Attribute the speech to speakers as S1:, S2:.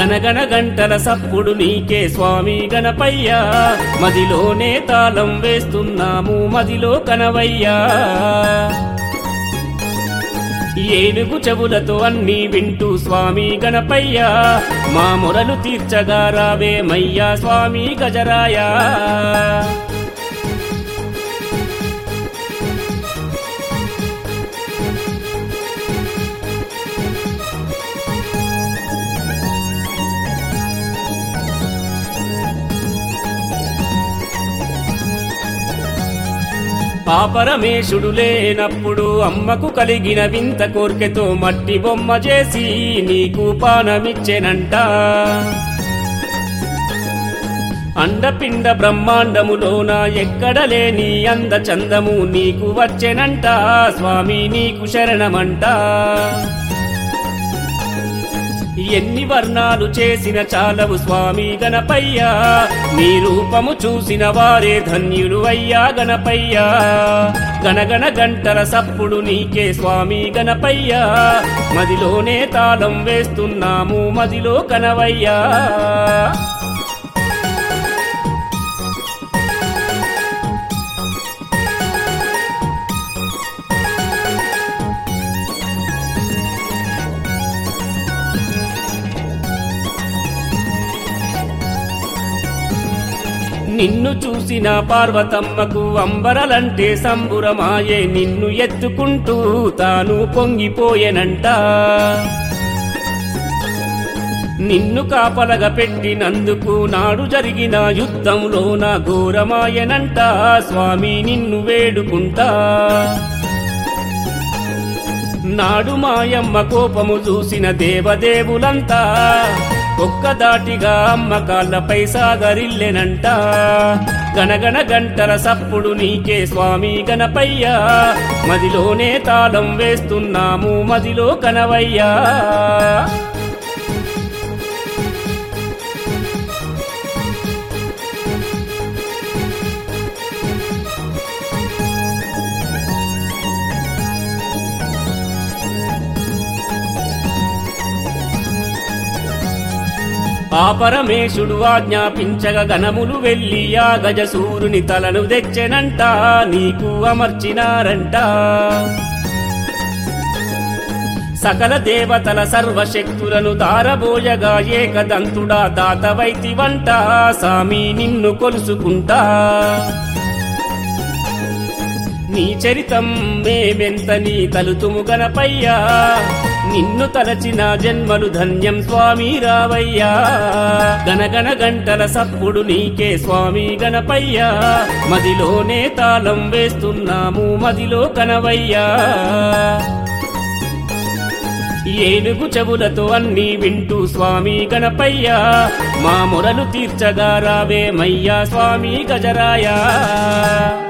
S1: గనగన గంటల సప్పుడు నీకే స్వామి గణపయ్యా మదిలోనే తాళం వేస్తున్నాము మదిలో కనవయ్యా ఏనుగు చెవులతో అన్ని వింటూ స్వామి గణపయ్యా మా మొరలు తీర్చగా రావే మయ్యా స్వామి గజరాయా పాపరమేశుడు లేనప్పుడు అమ్మకు కలిగిన వింత కోర్కెతో మట్టి బొమ్మ చేసి నీకు పానమిచ్చెనంట అండపిండ బ్రహ్మాండములోన ఎక్కడ లేని అంద చందము నీకు వచ్చెనంట స్వామి నీకు శరణమంట ఎన్ని వర్ణాలు చేసిన చాలవు స్వామి గణపయ్యా నీ రూపము చూసిన వారే ధన్యులు అయ్యా గణపయ్యా గణగణ గంటల సప్పుడు నీకే స్వామి గణపయ్యా మదిలోనే తాళం వేస్తున్నాము మదిలో కనవయ్యా నిన్ను చూసిన పార్వతమ్మకు అంబరలంటే సంబురమాయే నిన్ను ఎత్తుకుంటూ తాను పొంగిపోయెనంట నిన్ను కాపలగా పెట్టినందుకు నాడు జరిగిన యుద్ధంలోన ఘోరమాయనంట స్వామి నిన్ను వేడుకుంటా నాడు మాయమ్మ కోపము చూసిన దేవదేవులంతా ఒక్కదాటిగా అమ్మ కాళ్ళపై సాగరిల్లెనంట గనగన గంటల సప్పుడు నీకే స్వామి గణపయ్యా మదిలోనే తాళం వేస్తున్నాము మదిలో కనవయ్యా ఆ పరమేశుడు ఆజ్ఞాపించగ గణములు వెళ్ళి ఆ గజసూరుని తలను తెచ్చెనంట నీకు అమర్చినారంట సకల దేవతల సర్వశక్తులను దారబోయగా ఏకదంతుడా దాతవైతివంట సామి నిన్ను కొలుసుకుంటా నీ చరితం మేమెంత నీ తలుతుము గణపయ్యా నిన్ను తలచిన జన్మలు ధన్యం స్వామి రావయ్యా గనగన గంటల సప్పుడు నీకే స్వామి గణపయ్యా మదిలోనే తాళం వేస్తున్నాము మదిలో కనవయ్యా ఏనుగు చెవులతో అన్ని వింటూ స్వామి గణపయ్యా మా మొరలు తీర్చగా రావే మయ్యా స్వామి గజరాయా